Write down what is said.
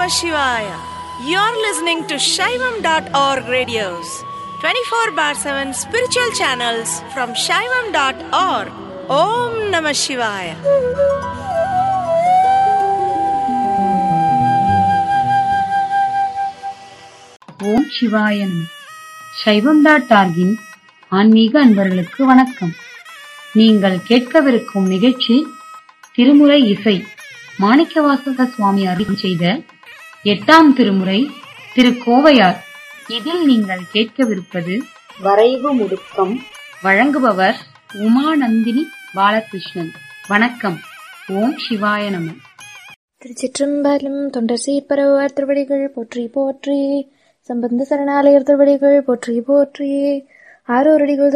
Namah Shivaya. You're listening to Shaivam.org radios, 24 bar 7 spiritual channels from Shaivam.org. Om Namah Shivaya. ஓம் சிவாயன் சைவம் dot ஆர்கின் ஆன்மீக அன்பர்களுக்கு வணக்கம் நீங்கள் கேட்கவிருக்கும் நிகழ்ச்சி திருமுறை இசை மாணிக்கவாசக சுவாமி அருள் செய்த எட்டாம் திருமுறை திரு கோவையார் இதில் நீங்கள் கேட்கவிருப்பது வரைவு முடுக்கம் வழங்குபவர் உமாநந்தினி பாலகிருஷ்ணன் வணக்கம் ஓம் சிவாய நம திருச்சிற்றம்பலம் தொண்டர் சீர்பரவர் திருவடிகள் போற்றி போற்றி சம்பந்த சரணாலயர் திருவடிகள் போற்றி போற்றி ஆரோரடிகள்